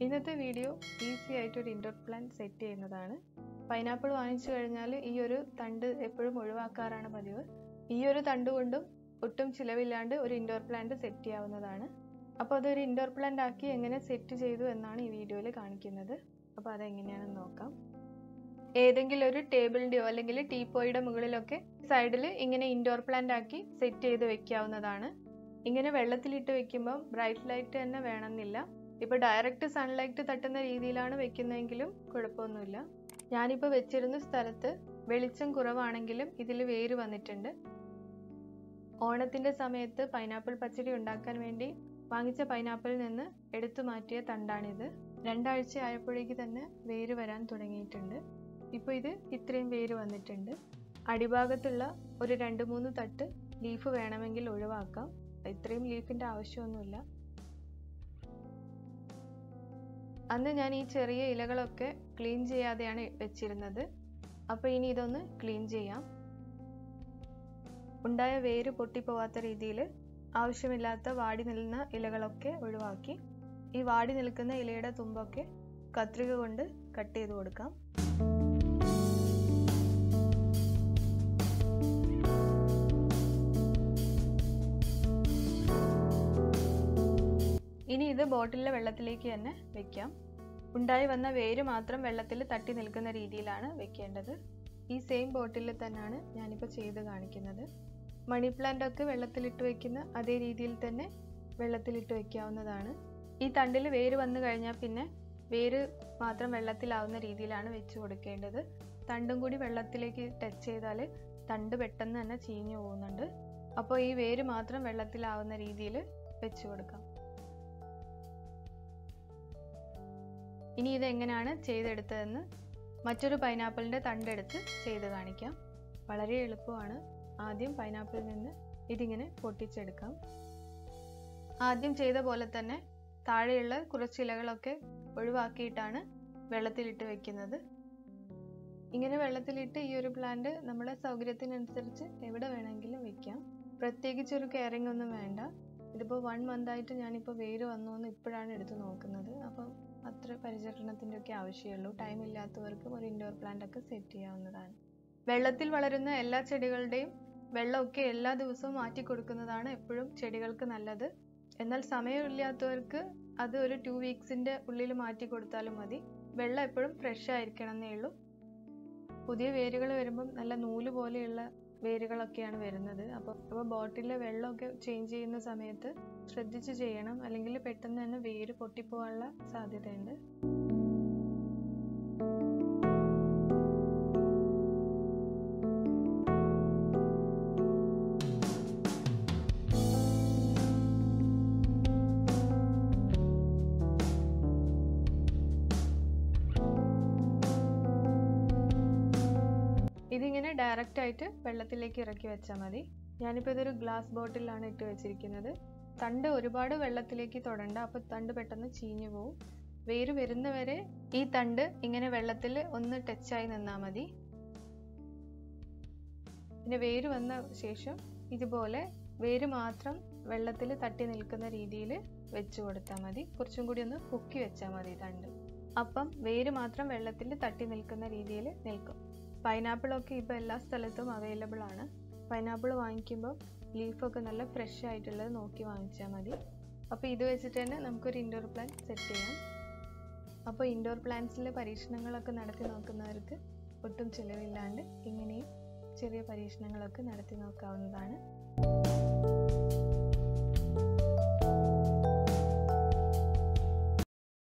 ഇന്നത്തെ video easy ആയിട്ട് ഒരു ഇൻഡോർ പ്ലാന്റ് സെറ്റ് ചെയ്യുന്നതാണ് പൈനാപ്പിൾ വാങ്ങിച്ചു കഴിഞ്ഞാൽ ഈ ഒരു തണ്ട് എപ്പോഴും ഒഴിവാക്കാറാണ് പതിവ് ഈ ഒരു തണ്ട് കൊണ്ടും ഒട്ടും ചിലവില്ലാണ്ട് ഒരു ഇൻഡോർ പ്ലാന്റ് സെറ്റ് ചെയ്യാവുന്നതാണ് അപ്പോൾ അതൊരു ഇൻഡോർ പ്ലാന്റ് ആക്കി എങ്ങനെ സെറ്റ് ചെയ്തു എന്നാണ് ഈ വീഡിയോയിൽ കാണിക്കുന്നത് അപ്പോൾ അതെങ്ങനെയാണെന്ന് നോക്കാം ഏതെങ്കിലും ഒരു ടേബിളിൻ്റെയോ അല്ലെങ്കിൽ ടീപ്പോയുടെ മുകളിലൊക്കെ സൈഡിൽ ഇങ്ങനെ ഇൻഡോർ പ്ലാന്റ് ആക്കി സെറ്റ് ചെയ്ത് വെക്കാവുന്നതാണ് ഇങ്ങനെ വെള്ളത്തിലിട്ട് വെക്കുമ്പോൾ ബ്രൈറ്റ് ലൈറ്റ് തന്നെ വേണമെന്നില്ല ഇപ്പോൾ ഡയറക്റ്റ് സൺലൈറ്റ് തട്ടുന്ന രീതിയിലാണ് വെക്കുന്നതെങ്കിലും കുഴപ്പമൊന്നുമില്ല ഞാനിപ്പോൾ വെച്ചിരുന്ന സ്ഥലത്ത് വെളിച്ചം കുറവാണെങ്കിലും ഇതിൽ വേര് വന്നിട്ടുണ്ട് ഓണത്തിൻ്റെ സമയത്ത് പൈനാപ്പിൾ പച്ചടി ഉണ്ടാക്കാൻ വേണ്ടി വാങ്ങിച്ച പൈനാപ്പിളിൽ നിന്ന് എടുത്തു മാറ്റിയ തണ്ടാണിത് രണ്ടാഴ്ച ആയപ്പോഴേക്ക് തന്നെ വേര് വരാൻ തുടങ്ങിയിട്ടുണ്ട് ഇപ്പോൾ ഇത് ഇത്രയും വേര് വന്നിട്ടുണ്ട് അടിഭാഗത്തുള്ള ഒരു രണ്ട് മൂന്ന് തട്ട് ലീഫ് വേണമെങ്കിൽ ഒഴിവാക്കാം ഇത്രയും ലീഫിൻ്റെ ആവശ്യമൊന്നുമില്ല അന്ന് ഞാൻ ഈ ചെറിയ ഇലകളൊക്കെ ക്ലീൻ ചെയ്യാതെയാണ് വെച്ചിരുന്നത് അപ്പോൾ ഇനി ഇതൊന്ന് ക്ലീൻ ചെയ്യാം ഉണ്ടായ വേര് പൊട്ടിപ്പോവാത്ത രീതിയിൽ ആവശ്യമില്ലാത്ത വാടി നിൽക്കുന്ന ഇലകളൊക്കെ ഒഴിവാക്കി ഈ വാടി നിൽക്കുന്ന ഇലയുടെ തുമ്പൊക്കെ കത്രിക കൊണ്ട് കട്ട് ചെയ്ത് കൊടുക്കാം ഇനി ഇത് ബോട്ടിലിലെ വെള്ളത്തിലേക്ക് തന്നെ വെക്കാം ഉണ്ടായി വന്ന വേര് മാത്രം വെള്ളത്തിൽ തട്ടി നിൽക്കുന്ന രീതിയിലാണ് വെക്കേണ്ടത് ഈ സെയിം ബോട്ടിലിൽ തന്നെയാണ് ഞാനിപ്പോൾ ചെയ്ത് കാണിക്കുന്നത് മണി പ്ലാന്റ് ഒക്കെ വെള്ളത്തിലിട്ട് വെക്കുന്ന അതേ രീതിയിൽ തന്നെ വെള്ളത്തിലിട്ട് വെക്കാവുന്നതാണ് ഈ തണ്ടിൽ വേര് വന്നു കഴിഞ്ഞാൽ പിന്നെ വേര് മാത്രം വെള്ളത്തിലാവുന്ന രീതിയിലാണ് വെച്ച് കൊടുക്കേണ്ടത് തണ്ടും കൂടി വെള്ളത്തിലേക്ക് ടച്ച് ചെയ്താൽ തണ്ട് പെട്ടെന്ന് തന്നെ ചീഞ്ഞു പോകുന്നുണ്ട് അപ്പോൾ ഈ വേര് മാത്രം വെള്ളത്തിലാവുന്ന രീതിയിൽ വെച്ച് കൊടുക്കാം ഇനി ഇത് എങ്ങനെയാണ് ചെയ്തെടുത്തതെന്ന് മറ്റൊരു പൈനാപ്പിളിൻ്റെ തണ്ടെടുത്ത് ചെയ്ത് കാണിക്കാം വളരെ എളുപ്പമാണ് ആദ്യം പൈനാപ്പിളിൽ നിന്ന് ഇതിങ്ങനെ പൊട്ടിച്ചെടുക്കാം ആദ്യം ചെയ്ത പോലെ തന്നെ താഴെയുള്ള കുറച്ച് ഇലകളൊക്കെ ഒഴിവാക്കിയിട്ടാണ് വെള്ളത്തിലിട്ട് വെക്കുന്നത് ഇങ്ങനെ വെള്ളത്തിലിട്ട് ഈ ഒരു പ്ലാന്റ് നമ്മളെ സൗകര്യത്തിനനുസരിച്ച് എവിടെ വേണമെങ്കിലും വെക്കാം പ്രത്യേകിച്ച് ഒരു കെയറിംഗ് ഒന്നും വേണ്ട ഇതിപ്പോൾ വൺ മന്ത് ആയിട്ട് ഞാനിപ്പോൾ വേര് വന്നു എന്ന് ഇപ്പോഴാണ് എടുത്ത് നോക്കുന്നത് അപ്പം അത്ര പരിചരണത്തിൻ്റെ ഒക്കെ ആവശ്യമുള്ളൂ ടൈം ഇല്ലാത്തവർക്കും ഒരു ഇൻഡോർ പ്ലാന്റ് ഒക്കെ സെറ്റ് ചെയ്യാവുന്നതാണ് വെള്ളത്തിൽ വളരുന്ന എല്ലാ ചെടികളുടെയും വെള്ളമൊക്കെ എല്ലാ ദിവസവും മാറ്റി കൊടുക്കുന്നതാണ് എപ്പോഴും ചെടികൾക്ക് നല്ലത് എന്നാൽ സമയമില്ലാത്തവർക്ക് അത് ഒരു ടു വീക്സിൻ്റെ ഉള്ളിൽ മാറ്റി കൊടുത്താലും മതി വെള്ളം എപ്പോഴും ഫ്രഷ് ആയിരിക്കണം എന്നേ ഉള്ളൂ പുതിയ വേരുകൾ വരുമ്പം നല്ല നൂല് പോലെയുള്ള വേരുകളൊക്കെയാണ് വരുന്നത് അപ്പോൾ അപ്പോൾ ബോട്ടിലെ വെള്ളമൊക്കെ ചേഞ്ച് ചെയ്യുന്ന സമയത്ത് ശ്രദ്ധിച്ച് ചെയ്യണം അല്ലെങ്കിൽ പെട്ടെന്ന് തന്നെ വേര് പൊട്ടിപ്പോകാനുള്ള സാധ്യതയുണ്ട് ഇതിങ്ങനെ ഡയറക്റ്റ് ആയിട്ട് വെള്ളത്തിലേക്ക് ഇറക്കി വെച്ചാൽ മതി ഞാനിപ്പോൾ ഇതൊരു ഗ്ലാസ് ബോട്ടിലാണ് ഇട്ട് വെച്ചിരിക്കുന്നത് തണ്ട് ഒരുപാട് വെള്ളത്തിലേക്ക് തൊടണ്ട അപ്പോൾ തണ്ട് പെട്ടെന്ന് ചീഞ്ഞു പോവും വേര് വരുന്നവരെ ഈ തണ്ട് ഇങ്ങനെ വെള്ളത്തിൽ ഒന്ന് ടച്ചായി നിന്നാൽ മതി പിന്നെ വേര് വന്ന ശേഷം ഇതുപോലെ വേര് മാത്രം വെള്ളത്തിൽ തട്ടി നിൽക്കുന്ന രീതിയിൽ വെച്ച് കൊടുത്താൽ മതി കുറച്ചും കൂടി ഒന്ന് പൊക്കി വെച്ചാൽ മതി തണ്ട് അപ്പം വേര് മാത്രം വെള്ളത്തിൽ തട്ടി നിൽക്കുന്ന രീതിയിൽ നിൽക്കും പൈനാപ്പിളൊക്കെ ഇപ്പോൾ എല്ലാ സ്ഥലത്തും അവൈലബിൾ ആണ് പൈനാപ്പിൾ വാങ്ങിക്കുമ്പോൾ ലീഫൊക്കെ നല്ല ഫ്രഷ് ആയിട്ടുള്ളത് നോക്കി വാങ്ങിച്ചാൽ മതി അപ്പോൾ ഇത് വെച്ചിട്ട് തന്നെ നമുക്കൊരു ഇൻഡോർ പ്ലാന്റ് സെറ്റ് ചെയ്യാം അപ്പോൾ ഇൻഡോർ പ്ലാന്റ്സിലെ പരീക്ഷണങ്ങളൊക്കെ നടത്തി നോക്കുന്നവർക്ക് ഒട്ടും ചിലവില്ലാണ്ട് ഇങ്ങനെയും ചെറിയ പരീക്ഷണങ്ങളൊക്കെ നടത്തി നോക്കാവുന്നതാണ്